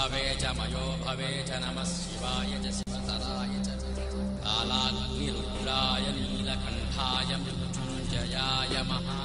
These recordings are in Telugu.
భవే చ మయో భవే చ నమ శివాయ చ శివతరాయ చ కాలాగ్నిరుద్రాయ నీలకంఠాయ మృత్యుంజయాయ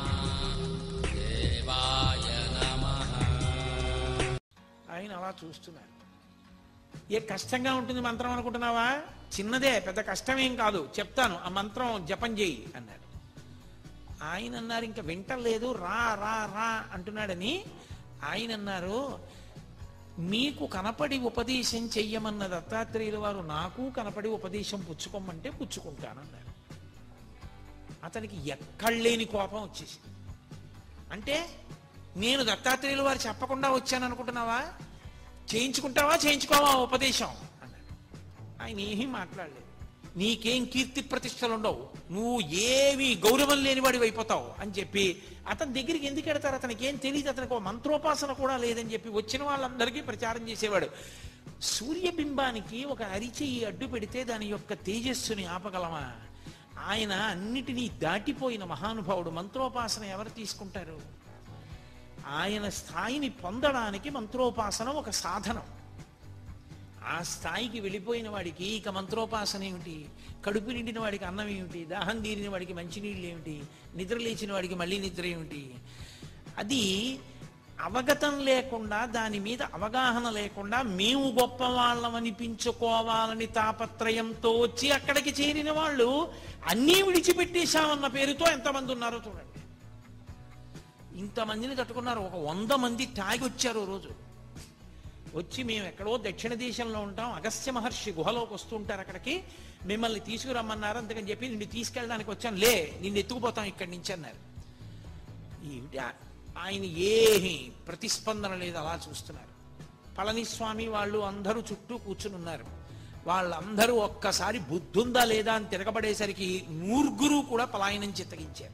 మహాదేవాయ నమః ఆయన అలా చూస్తున్నారు ఏ కష్టంగా ఉంటుంది మంత్రం అనుకుంటున్నావా చిన్నదే పెద్ద కష్టమేం కాదు చెప్తాను ఆ మంత్రం జపం చేయి అన్నాడు ఆయన అన్నారు ఇంకా వింటలేదు రా రా రా అంటున్నాడని ఆయన అన్నారు మీకు కనపడి ఉపదేశం చెయ్యమన్న దత్తాత్రేయుల వారు నాకు కనపడి ఉపదేశం పుచ్చుకోమంటే పుచ్చుకుంటానన్నారు అతనికి ఎక్కడలేని కోపం వచ్చేసింది అంటే నేను దత్తాత్రేయుల వారు చెప్పకుండా వచ్చాను అనుకుంటున్నావా చేయించుకుంటావా చేయించుకోవా ఉపదేశం అన్నాడు ఆయన ఏమీ మాట్లాడలేదు నీకేం కీర్తి ప్రతిష్టలు ఉండవు నువ్వు ఏవి గౌరవం లేనివాడివి అయిపోతావు అని చెప్పి అతని దగ్గరికి ఎందుకు వెడతారు అతనికి ఏం తెలియదు అతనికి ఒక మంత్రోపాసన కూడా లేదని చెప్పి వచ్చిన వాళ్ళందరికీ ప్రచారం చేసేవాడు సూర్యబింబానికి ఒక అరిచెయ్యి అడ్డు పెడితే దాని యొక్క తేజస్సుని ఆపగలమా ఆయన అన్నిటినీ దాటిపోయిన మహానుభావుడు మంత్రోపాసన ఎవరు తీసుకుంటారు ఆయన స్థాయిని పొందడానికి మంత్రోపాసన ఒక సాధనం ఆ స్థాయికి వెళ్ళిపోయిన వాడికి ఇక మంత్రోపాసన ఏమిటి కడుపు నిండిన వాడికి అన్నం ఏమిటి దాహం తీరిన వాడికి మంచినీళ్ళు ఏమిటి నిద్ర లేచిన వాడికి మళ్ళీ నిద్ర ఏమిటి అది అవగతం లేకుండా దాని మీద అవగాహన లేకుండా మేము గొప్ప వాళ్ళం అనిపించుకోవాలని తాపత్రయంతో వచ్చి అక్కడికి చేరిన వాళ్ళు అన్నీ విడిచిపెట్టేశామన్న పేరుతో ఎంతమంది ఉన్నారో చూడండి ఇంతమందిని తట్టుకున్నారు ఒక వంద మంది తాగి వచ్చారు ఓ రోజు వచ్చి మేము ఎక్కడో దక్షిణ దేశంలో ఉంటాం అగస్త్య మహర్షి గుహలోకి వస్తుంటారు అక్కడికి మిమ్మల్ని తీసుకురమ్మన్నారు అందుకని చెప్పి నిన్ను తీసుకెళ్ళడానికి వచ్చాను లే నిన్ను ఎత్తుకుపోతాం ఇక్కడి నుంచి అన్నారు ఏమిటి ఆ- ఆయన ఏమీ ప్రతిస్పందన లేదు అలా చూస్తున్నారు పళనిస్వామి వాళ్ళు అందరూ చుట్టూ కూర్చుని ఉన్నారు వాళ్ళందరూ ఒక్కసారి బుద్ధుందా లేదా అని తిరగబడేసరికి నూర్గురు కూడా పలాయనం చిత్తగించారు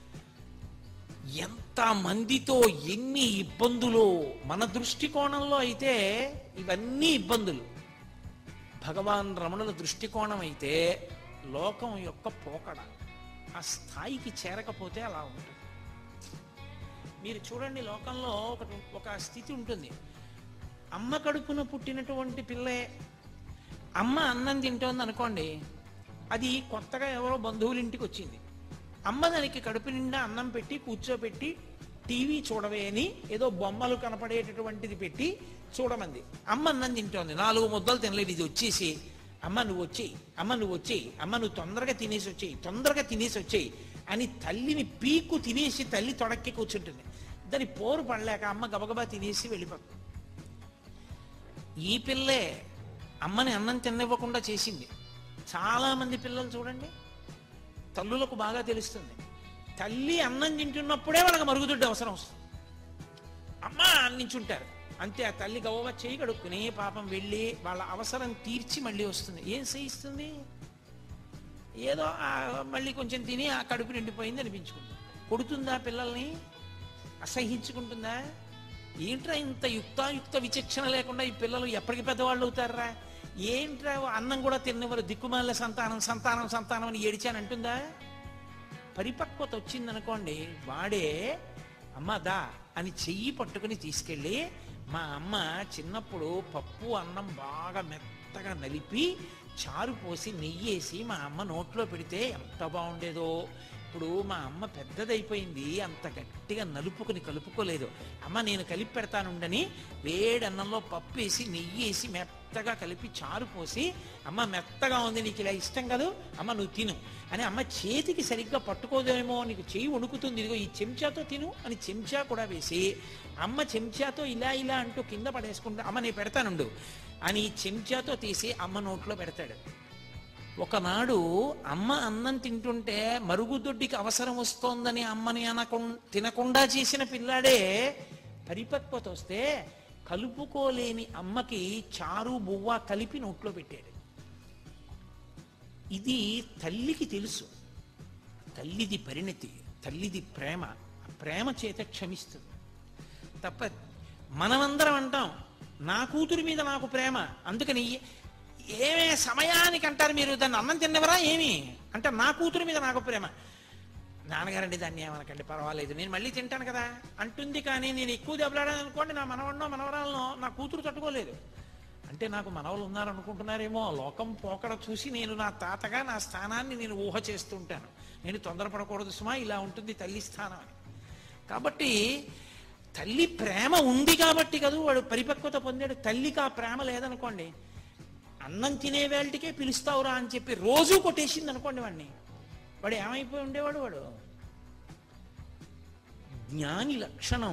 ఎంత మందితో ఎన్ని ఇబ్బందులు మన దృష్టికోణంలో అయితే ఇవన్నీ ఇబ్బందులు భగవాన్ రమణుల దృష్టికోణం అయితే లోకం యొక్క పోకడ ఆ స్థాయికి చేరకపోతే అలా ఉంటుంది మీరు చూడండి లోకంలో ఒకటి ఒక స్థితి ఉంటుంది అమ్మ కడుపున పుట్టినటువంటి పిల్లే అమ్మ అన్నం తింటోంది అనుకోండి అది కొత్తగా ఎవరో బంధువుల ఇంటికి వచ్చింది అమ్మ దానికి కడుపు నిండా అన్నం పెట్టి కూర్చోబెట్టి టీవీ చూడవే అని ఏదో బొమ్మలు కనపడేటటువంటిది పెట్టి చూడమంది అమ్మ అన్నం తింటోంది నాలుగు ముద్దలు తినలేదు ఇది వచ్చేసి అమ్మ నువ్వు వచ్చేయి అమ్మ నువ్వు వచ్చేయి అమ్మ నువ్వు తొందరగా తినేసి వచ్చేయి తొందరగా తినేసి వచ్చేయి అని తల్లిని పీకు తినేసి తల్లి తొడక్కి కూర్చుంటుంది దాని పోరు పడలేక అమ్మ గబగబా తినేసి వెళ్ళిపోతుంది ఈ పిల్లే అమ్మని అన్నం తినివ్వకుండా చేసింది చాలా మంది పిల్లలు చూడండి తల్లులకు బాగా తెలుస్తుంది తల్లి అన్నం తింటున్నప్పుడే వాళ్ళకి మరుగుదొడ్డి అవసరం వస్తుంది అమ్మ అందించుంటారు అంతే ఆ తల్లి గవ్వ చేయి కడుక్కుని పాపం వెళ్ళి వాళ్ళ అవసరం తీర్చి మళ్ళీ వస్తుంది ఏం చేయిస్తుంది ఏదో ఆ మళ్ళీ కొంచెం తిని ఆ కడుపు నిండిపోయింది అనిపించుకుంటుంది కొడుతుందా పిల్లల్ని అసహించుకుంటుందా ఏంట్రా ఇంత యుక్తాయుక్త విచక్షణ లేకుండా ఈ పిల్లలు ఎప్పటికి పెద్దవాళ్ళు అవుతారా ఏంట్రా అన్నం కూడా తిన్నవారు దిక్కుమాల సంతానం సంతానం సంతానం అని ఏడిచానంటుందా పరిపక్వత వచ్చిందనుకోండి వాడే అమ్మ దా అని చెయ్యి పట్టుకుని తీసుకెళ్ళి మా అమ్మ చిన్నప్పుడు పప్పు అన్నం బాగా మెత్తగా నలిపి చారు పోసి నెయ్యేసి మా అమ్మ నోట్లో పెడితే ఎంత బాగుండేదో ఇప్పుడు మా అమ్మ పెద్దదైపోయింది అంత గట్టిగా నలుపుకుని కలుపుకోలేదు అమ్మ నేను కలిపి పెడతానుండని వేడి అన్నంలో పప్పు వేసి నెయ్యి వేసి మెత్తగా కలిపి చారు పోసి అమ్మ మెత్తగా ఉంది నీకు ఇలా ఇష్టం కాదు అమ్మ నువ్వు తిను అని అమ్మ చేతికి సరిగ్గా పట్టుకోదేమో నీకు చెయ్యి వణుకుతుంది ఇదిగో ఈ చెంచాతో తిను అని చెంచా కూడా వేసి అమ్మ చెంచాతో ఇలా ఇలా అంటూ కింద పడేసుకుంటా అమ్మ నేను పెడతానుండు అని చెంచాతో తీసి అమ్మ నోట్లో పెడతాడు ఒకనాడు అమ్మ అన్నం తింటుంటే మరుగుదొడ్డికి అవసరం వస్తోందని అమ్మని అనకుం తినకుండా చేసిన పిల్లాడే పరిపక్వత వస్తే కలుపుకోలేని అమ్మకి చారు బువ్వ కలిపి నోట్లో పెట్టాడు ఇది తల్లికి తెలుసు తల్లిది పరిణతి తల్లిది ప్రేమ ఆ ప్రేమ చేత క్షమిస్తుంది తప్ప మనమందరం అంటాం నా కూతురి మీద నాకు ప్రేమ అందుకని ఏమే సమయానికి అంటారు మీరు దాన్ని అన్నం తిన్నవరా ఏమి అంటే నా కూతురి మీద నాకు ప్రేమ నాన్నగారండి దాన్ని ఏమనకండి పర్వాలేదు నేను మళ్ళీ తింటాను కదా అంటుంది కానీ నేను ఎక్కువ దెబ్బలాడాను అనుకోండి నా మనవడినో మనవరాలనో నా కూతురు తట్టుకోలేదు అంటే నాకు మనవలు ఉన్నారనుకుంటున్నారేమో లోకం పోకడ చూసి నేను నా తాతగా నా స్థానాన్ని నేను ఊహ చేస్తుంటాను నేను తొందరపడకూడదు సుమా ఇలా ఉంటుంది తల్లి స్థానం అని కాబట్టి తల్లి ప్రేమ ఉంది కాబట్టి కదా వాడు పరిపక్వత పొందాడు తల్లికి ఆ ప్రేమ లేదనుకోండి అన్నం తినే వేళటికే పిలుస్తావురా అని చెప్పి రోజు కొట్టేసింది అనుకోండి వాడిని వాడు ఏమైపోయి ఉండేవాడు వాడు జ్ఞాని లక్షణం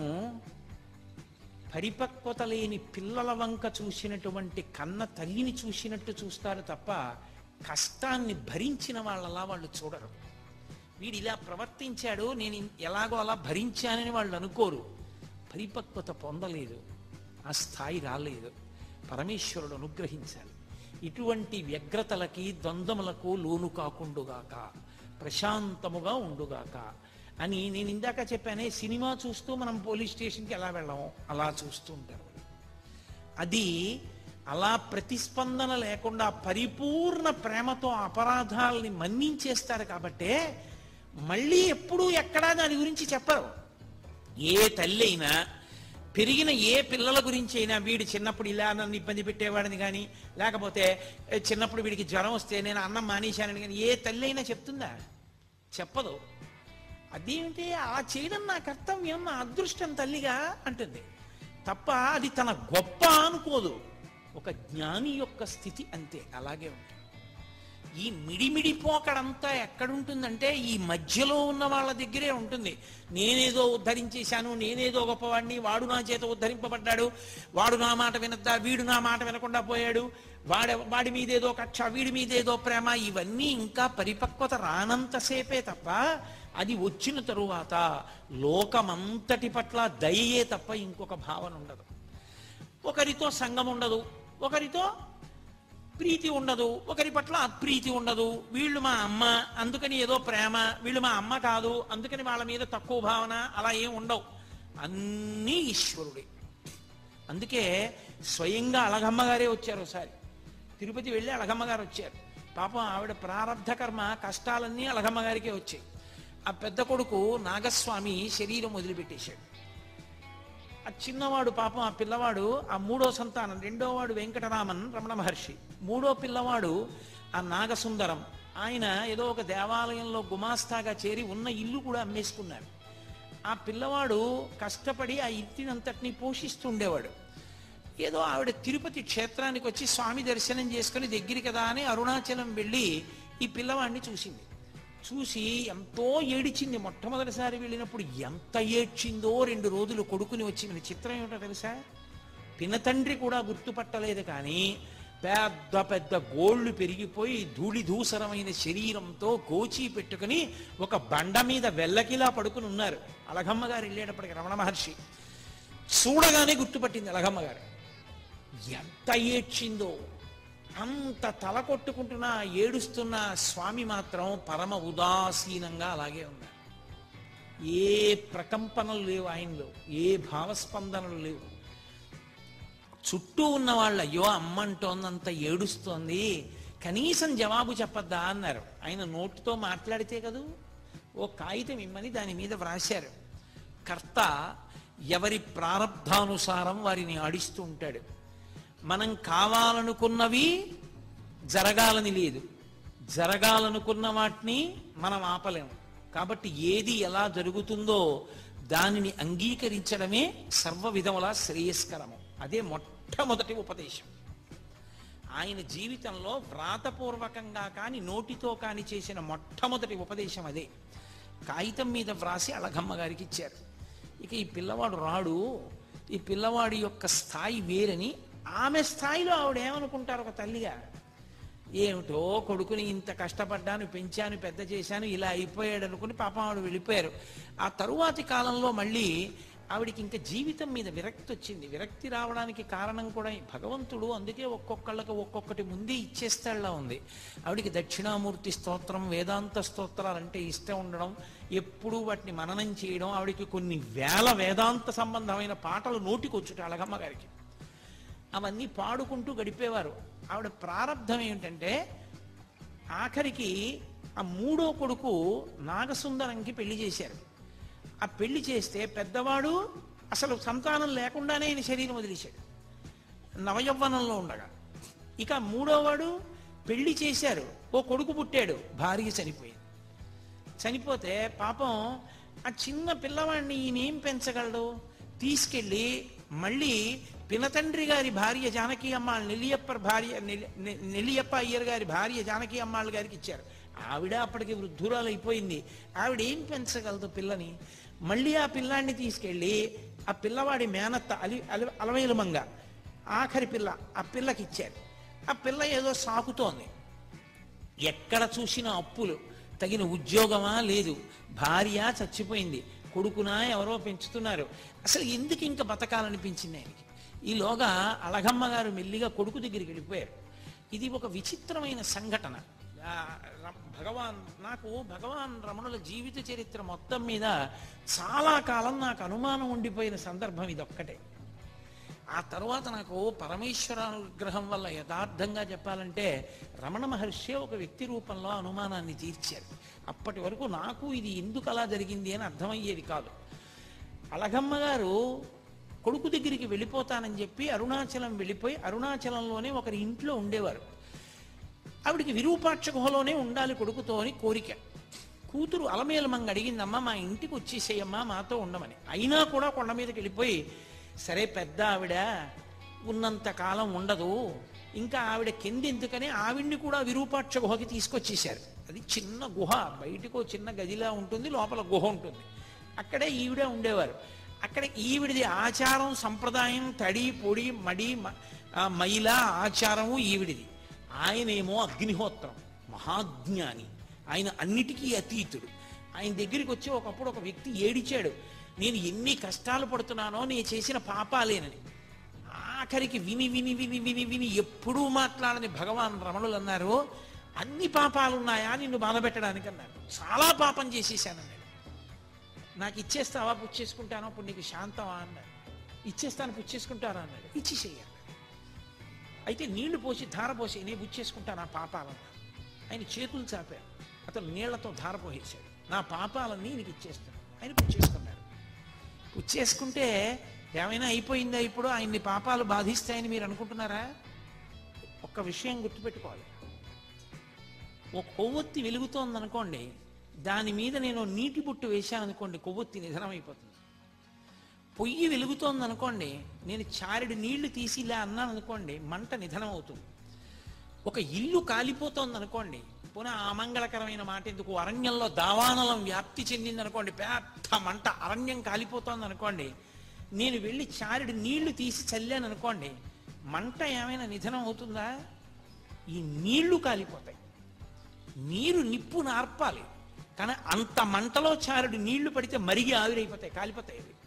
పరిపక్వత లేని పిల్లల వంక చూసినటువంటి కన్న తల్లిని చూసినట్టు చూస్తారు తప్ప కష్టాన్ని భరించిన వాళ్ళలా వాళ్ళు చూడరు వీడు ఇలా ప్రవర్తించాడు నేను ఇన్- ఎలాగో అలా భరించానని వాళ్ళు అనుకోరు పరిపక్వత పొందలేదు ఆ స్థాయి రాలేదు పరమేశ్వరుడు అనుగ్రహించాలి ఇటువంటి వ్యగ్రతలకి ద్వంద్వములకు లోను కాకుండుగాక ప్రశాంతముగా ఉండుగాక అని నేను ఇందాక చెప్పానే సినిమా చూస్తూ మనం పోలీస్ స్టేషన్కి ఎలా వెళ్ళాము అలా చూస్తూ ఉంటారు వాళ్ళు. అది అలా ప్రతిస్పందన లేకుండా పరిపూర్ణ ప్రేమతో అపరాధాలని మన్నించేస్తారు కాబట్టే మళ్ళీ ఎప్పుడూ ఎక్కడా దాని గురించి చెప్పరు ఏ తల్లి అయినా పెరిగిన ఏ పిల్లల గురించి అయినా వీడు చిన్నప్పుడు ఇలా నన్ను ఇబ్బంది పెట్టేవాడిని కానీ లేకపోతే "ఏ, చిన్నప్పుడు వీడికి జ్వరం వస్తే నేను అన్నం మానేశానని కానీ ఏ తల్లి అయినా చెప్తుందా చెప్పదు అదేమిటి అలా చేయడం నా కర్తవ్యం నా అదృష్టం తల్లిగా అంటుంది తప్ప అది తన గొప్ప అనుకోదు ఒక జ్ఞాని యొక్క స్థితి అంతే అలాగే ఉంటుంది ఈ మిడిమిడి పోకడంతా ఎక్కడుంటుందంటే ఈ మధ్యలో ఉన్న వాళ్ళ దగ్గరే ఉంటుంది నేనేదో ఉద్ధరించేశాను నేనేదో గొప్పవాడిని వాడు నా చేత ఉద్ధరింపబడ్డాడు వాడు నా మాట వినద్దా వీడు నా మాట వినకుండా పోయాడు వాడ వాడి మీదేదో కక్ష వీడి మీదేదో ప్రేమ ఇవన్నీ ఇంకా పరిపక్వత రానంతసేపే తప్ప అది వచ్చిన తరువాత లోకమంతటి పట్ల దయయే తప్ప ఇంకొక భావన ఉండదు ఒకరితో సంఘం ఉండదు ఒకరితో ప్రీతి ఉండదు ఒకరి పట్ల అప్రీతి ఉండదు వీళ్ళు మా అమ్మ అందుకని ఏదో ప్రేమ వీళ్ళు మా అమ్మ కాదు అందుకని వాళ్ళ మీద తక్కువ భావన అలా ఏం ఉండవు అన్నీ ఈశ్వరుడే అందుకే స్వయంగా అళగమ్మ గారే వచ్చారు ఒకసారి తిరుపతి వెళ్ళి అళగమ్మ గారు వచ్చారు పాపం ఆవిడ ప్రారంధ కర్మ కష్టాలన్నీ అళగమ్మ గారికే వచ్చాయి ఆ పెద్ద కొడుకు నాగస్వామి శరీరం వదిలిపెట్టేశాడు ఆ చిన్నవాడు పాపం ఆ పిల్లవాడు ఆ మూడో సంతానం రెండో వాడు వెంకటరామన్ రమణ మహర్షి మూడో పిల్లవాడు ఆ నాగసుందరం ఆయన ఏదో ఒక దేవాలయంలో గుమాస్తాగా చేరి ఉన్న ఇల్లు కూడా అమ్మేసుకున్నారు ఆ పిల్లవాడు కష్టపడి ఆ ఇంటినంతటిని పోషిస్తుండేవాడు ఏదో ఆవిడ తిరుపతి క్షేత్రానికి వచ్చి స్వామి దర్శనం చేసుకుని దగ్గరికి కదా అని అరుణాచలం వెళ్ళి ఈ పిల్లవాడిని చూసింది చూసి ఎంతో ఏడిచింది మొట్టమొదటిసారి వెళ్ళినప్పుడు ఎంత ఏడ్చిందో రెండు రోజులు కొడుకుని వచ్చి మన చిత్రం ఏమిటో తెలుసా పినతండ్రి కూడా గుర్తుపట్టలేదు కానీ పెద్ద పెద్ద గోళ్ళు పెరిగిపోయి ధూళి ధూసరమైన శరీరంతో గోచి పెట్టుకుని ఒక బండ మీద వెల్లకిలా పడుకుని ఉన్నారు అలగమ్మ గారు వెళ్ళేటప్పటికి రమణ మహర్షి చూడగానే గుర్తుపట్టింది అలగమ్మ గారు ఎంత ఏడ్చిందో అంత తల కొట్టుకుంటున్నా ఏడుస్తున్న స్వామి మాత్రం పరమ ఉదాసీనంగా అలాగే ఉన్నారు ఏ ప్రకంపనలు లేవు ఆయనలో ఏ భావస్పందనలు లేవు చుట్టూ ఉన్న వాళ్ళు అయ్యో అమ్మ అంటోందంత ఏడుస్తోంది కనీసం జవాబు చెప్పద్దా అన్నారు ఆయన నోటితో మాట్లాడితే కదూ ఓ కాగితం ఇమ్మని దాని మీద వ్రాశారు కర్త ఎవరి ప్రారంధానుసారం వారిని ఆడిస్తూ ఉంటాడు మనం కావాలనుకున్నవి జరగాలని లేదు జరగాలనుకున్న వాటిని మనం ఆపలేము కాబట్టి ఏది ఎలా జరుగుతుందో దానిని అంగీకరించడమే సర్వ విధముల శ్రేయస్కరము అదే మొట్టమొదటి ఉపదేశం ఆయన జీవితంలో వ్రాతపూర్వకంగా కాని నోటితో కాని చేసిన మొట్టమొదటి ఉపదేశం అదే కాగితం మీద వ్రాసి అళగమ్మ గారికి ఇచ్చారు ఇక ఈ పిల్లవాడు రాడు ఈ పిల్లవాడి యొక్క స్థాయి వేరని ఆమె స్థాయిలో ఆవిడ ఏమనుకుంటారు ఒక తల్లిగా ఏమిటో కొడుకుని ఇంత కష్టపడ్డాను పెంచాను పెద్ద చేశాను ఇలా అయిపోయాడు అనుకుని పాపం ఆవిడ వెళ్ళిపోయారు ఆ తరువాతి కాలంలో మళ్ళీ ఆవిడికి ఇంకా జీవితం మీద విరక్తి వచ్చింది విరక్తి రావడానికి కారణం కూడా ఈ భగవంతుడు అందుకే ఒక్కొక్కళ్ళకి ఒక్కొక్కటి ముందే ఇచ్చేస్తాడులా ఉంది ఆవిడికి దక్షిణామూర్తి స్తోత్రం వేదాంత స్తోత్రాలు అంటే ఇష్టం ఉండడం ఎప్పుడూ వాటిని మననం చేయడం ఆవిడికి కొన్ని వేల వేదాంత సంబంధమైన పాటలు నోటికొచ్చుట అలగమ్మ గారికి అవన్నీ పాడుకుంటూ గడిపేవారు ఆవిడ ప్రారంధం ఏమిటంటే ఆఖరికి ఆ మూడో కొడుకు నాగసుందరంకి పెళ్లి చేశారు ఆ పెళ్లి చేస్తే పెద్దవాడు అసలు సంతానం లేకుండానే ఆయన శరీరం వదిలేశాడు నవయవ్వనంలో ఉండగా ఇక మూడోవాడు పెళ్లి చేశారు ఓ కొడుకు పుట్టాడు భార్య చనిపోయింది చనిపోతే పాపం ఆ చిన్న పిల్లవాడిని ఈయన ఏం పెంచగలడు తీసుకెళ్ళి మళ్ళీ పినతండ్రి గారి భార్య జానకి అమ్మాள் నెల్లియప్ప భార్య నెల్లి- నె- నెల్లియప్ప అయ్యర్ గారి భార్య జానకి అమ్మాள் గారికి ఇచ్చారు ఆవిడ అప్పటికి వృద్ధురాలు అయిపోయింది ఆవిడ ఏం పెంచగలదు పిల్లని మళ్ళీ ఆ పిల్లాన్ని తీసుకెళ్ళి ఆ పిల్లవాడి మేనత్త అలి అలి అలవేలుమంగ ఆఖరి పిల్ల ఆ పిల్లకి ఇచ్చారు ఆ పిల్ల ఏదో సాకుతోంది ఎక్కడ చూసినా అప్పులు తగిన ఉద్యోగమా లేదు భార్య చచ్చిపోయింది కొడుకునా ఎవరో పెంచుతున్నారు అసలు ఎందుకు ఇంకా బతకాలనిపించింది ఆయనకి ఈలోగా అళగమ్మ గారు మెల్లిగా కొడుకు దగ్గరికి వెళ్ళిపోయారు ఇది ఒక విచిత్రమైన సంఘటన ఆ, ర- భగవాన్ నాకు భగవాన్ రమణుల జీవిత చరిత్ర మొత్తం మీద చాలా కాలం నాకు అనుమానం ఉండిపోయిన సందర్భం ఇది ఒక్కటే ఆ తర్వాత నాకు పరమేశ్వర అనుగ్రహం వల్ల యథార్థంగా చెప్పాలంటే రమణ మహర్షి ఒక వ్యక్తి రూపంలో అనుమానాన్ని తీర్చారు అప్పటి వరకు నాకు ఇది ఎందుకు అలా జరిగింది అని అర్థమయ్యేది కాదు అలగమ్మ గారు కొడుకు దగ్గరికి వెళ్ళిపోతానని చెప్పి అరుణాచలం వెళ్ళిపోయి అరుణాచలంలోనే ఒకరి ఇంట్లో ఉండేవారు ఆవిడికి విరూపాక్ష గుహలోనే ఉండాలి కొడుకుతో అని కోరిక కూతురు అలమేలమంగ అడిగిందమ్మా మా ఇంటికి వచ్చేసేయమ్మా మాతో ఉండమని అయినా కూడా కొండ మీదకి వెళ్ళిపోయి సరే పెద్ద ఆవిడ ఉన్నంత కాలం ఉండదు ఇంకా ఆవిడ కింద ఎందుకని ఆవిడ్ని కూడా విరూపాక్ష గుహకి తీసుకొచ్చేశారు అది చిన్న గుహ బయటకు చిన్న గదిలా ఉంటుంది లోపల గుహ ఉంటుంది అక్కడే ఈవిడే ఉండేవారు అక్కడ ఈవిడిది ఆచారం సంప్రదాయం తడి పొడి మడి మ- ఆ, మైల ఆచారము ఈవిడిది ఆయనేమో అగ్నిహోత్రం మహాజ్ఞాని ఆయన అన్నిటికీ అతీతుడు ఆయన దగ్గరికి వచ్చి ఒకప్పుడు ఒక వ్యక్తి ఏడిచాడు నేను ఎన్ని కష్టాలు పడుతున్నానో నేను చేసిన పాపాలేనని ఆఖరికి విని విని విని విని విని ఎప్పుడూ మాట్లాడని భగవాన్ రమణులు అన్నారు అన్ని పాపాలు ఉన్నాయా నిన్ను బాధపెట్టడానికి అన్నారు చాలా పాపం చేసేసానన్నాడు నాకు ఇచ్చేస్తావా పుచ్చేసుకుంటానో అప్పుడు నీకు శాంతమా అన్నాడు ఇచ్చేస్తాను పుచ్చేసుకుంటారా అన్నాడు ఇచ్చేసేయాలి అయితే నీళ్లు పోసి ధార పోసి నేను పుచ్చేసుకుంటాను ఆ పాపాలను ఆయన చేతులు చాపారు అతను నీళ్లతో ధార పోసేశాడు నా పాపాలన్నీ నీకు ఇచ్చేస్తాను ఆయన పుచ్చేసుకున్నాడు పుచ్చేసుకుంటే ఏమైనా అయిపోయిందా ఇప్పుడు ఆయన్ని పాపాలు బాధిస్తాయని మీరు అనుకుంటున్నారా ఒక్క విషయం గుర్తుపెట్టుకోవాలి ఒక కొవ్వొత్తి వెలుగుతోంది అనుకోండి దాని మీద నేను నీటి బుట్టు వేశాను అనుకోండి కొవ్వొత్తి నిధనం అయిపోతుంది పొయ్యి వెలుగుతోంది అనుకోండి నేను చారెడు నీళ్లు తీసి ఇలా అన్నాను అనుకోండి మంట నిధనం అవుతుంది ఒక ఇల్లు కాలిపోతోంది అనుకోండి పునః అమంగళకరమైన మాట ఎందుకు అరణ్యంలో దావానలం వ్యాప్తి చెందింది అనుకోండి పెద్ద మంట అరణ్యం కాలిపోతోంది అనుకోండి నేను వెళ్ళి చారెడు నీళ్లు తీసి చల్లాను అనుకోండి మంట ఏమైనా నిధనం అవుతుందా ఈ నీళ్లు కాలిపోతాయి నీరు నిప్పు నార్పాలి కానీ అంత మంటలో చారుడు నీళ్లు పడితే మరిగి ఆవిరైపోతాయి కాలిపోతాయి అవి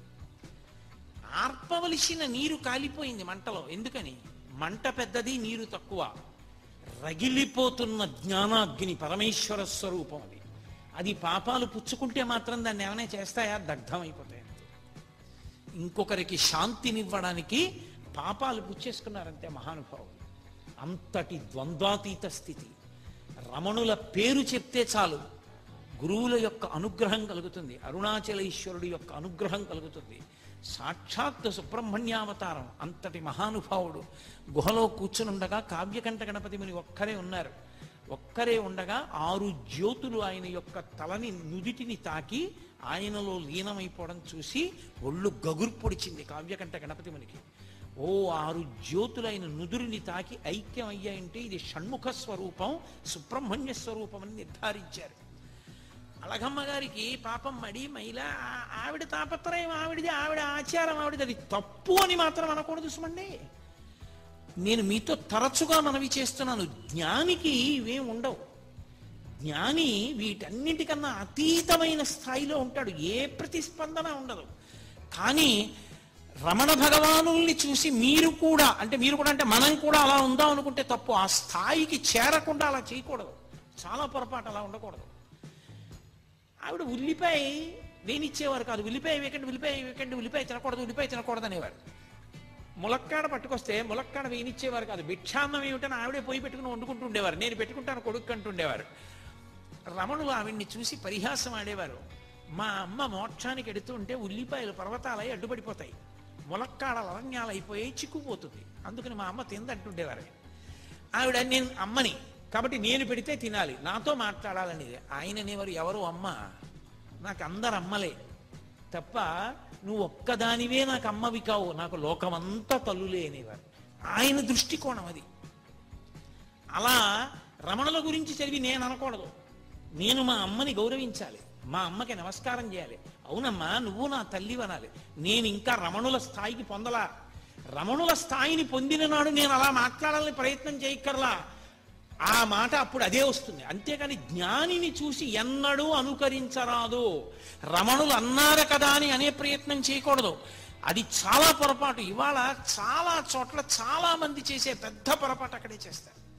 ఆర్పవలసిన నీరు కాలిపోయింది మంటలో ఎందుకని మంట పెద్దది నీరు తక్కువ రగిలిపోతున్న జ్ఞానాగ్ని పరమేశ్వర స్వరూపం అది అది పాపాలు పుచ్చుకుంటే మాత్రం దాన్ని ఏమైనా చేస్తాయా దగ్ధం అయిపోతాయి అంతే. ఇంకొకరికి శాంతినివ్వడానికి పాపాలు పుచ్చేసుకున్నారంతే మహానుభావులు అంతటి ద్వంద్వాతీత స్థితి రమణుల పేరు చెప్తే చాలు గురువుల యొక్క అనుగ్రహం కలుగుతుంది అరుణాచలేశ్వరుడి యొక్క అనుగ్రహం కలుగుతుంది సాక్షాత్ సుబ్రహ్మణ్యావతారం అంతటి మహానుభావుడు గుహలో కూర్చునుండగా కావ్యకంఠ గణపతి ముని ఒక్కరే ఉన్నారు ఒక్కరే ఉండగా ఆరు జ్యోతులు ఆయన యొక్క తలని నుదిటిని తాకి ఆయనలో లీనమైపోవడం చూసి ఒళ్ళు గగుర్పొడిచింది కావ్యకంఠ గణపతి మునికి ఓ ఆరు జ్యోతులైన నుదురిని తాకి ఐక్యం అయ్యాయంటే ఇది షణ్ముఖ స్వరూపం సుబ్రహ్మణ్య స్వరూపం అని నిర్ధారించారు అలగమ్మ గారికి పాపం మడి మైల ఆ- ఆవిడ తాపత్రయం ఆవిడది ఆవిడ ఆచారం ఆవిడది అది తప్పు అని మాత్రం అనకూడదు సుమండి నేను మీతో తరచుగా మనవి చేస్తున్నాను జ్ఞానికి ఇవేం ఉండవు జ్ఞాని వీటన్నిటికన్నా అతీతమైన స్థాయిలో ఉంటాడు ఏ ప్రతిస్పందన ఉండదు కానీ రమణ భగవానుల్ని చూసి మీరు కూడా అంటే మీరు కూడా అంటే మనం కూడా అలా ఉందాం అనుకుంటే తప్పు ఆ స్థాయికి చేరకుండా అలా చేయకూడదు చాలా పొరపాటు అలా ఉండకూడదు ఆవిడ ఉల్లిపాయ వేనిచ్చేవారు కాదు ఉల్లిపాయ వేకండి ఉల్లిపాయ వేకండి ఉల్లిపాయ తినకూడదు ఉల్లిపాయ తినకూడదు అనేవారు ములక్కాడ పట్టుకొస్తే ములక్కాడ వేనిచ్చేవారు కాదు భిక్షాన్నం ఏమిటని ఆవిడే పోయి పెట్టుకుని వండుకుంటూ ఉండేవారు నేను పెట్టుకుంటాను కొడుకు అంటుండేవారు రమణులు ఆవిడ్ని చూసి పరిహాసం ఆడేవారు మా అమ్మ మోక్షానికి ఎడుతూ ఉంటే ఉల్లిపాయలు పర్వతాలై అడ్డుపడిపోతాయి ములక్కాడలు అరణ్యాలు అయిపోయి చిక్కుపోతుంది అందుకని మా అమ్మ తిందంటుండేవారు ఆవిడ నేను అమ్మని కాబట్టి నేను పెడితే తినాలి నాతో మాట్లాడాలనేది ఆయన అనేవారు ఎవరు అమ్మ నాకు అందరు అమ్మలే తప్ప నువ్వు ఒక్కదానివే నాకు అమ్మవి కావు నాకు లోకమంతా తల్లులే అనేవారు ఆయన దృష్టికోణం అది అలా రమణుల గురించి చదివి నేను అనకూడదు నేను మా అమ్మని గౌరవించాలి మా అమ్మకి నమస్కారం చేయాలి అవునమ్మా నువ్వు నా తల్లి అనాలి నేను ఇంకా రమణుల స్థాయికి పొందలా రమణుల స్థాయిని పొందిన నాడు నేను అలా మాట్లాడాలని ప్రయత్నం చేయక్కర్లా ఆ మాట అప్పుడు అదే వస్తుంది అంతేకాని జ్ఞానిని చూసి ఎన్నడూ అనుకరించరాదు రమణులు అన్నారు కదా అని అనే ప్రయత్నం చేయకూడదు అది చాలా పొరపాటు ఇవాళ చాలా చోట్ల చాలా మంది చేసే పెద్ద పొరపాటు అక్కడే చేస్తారు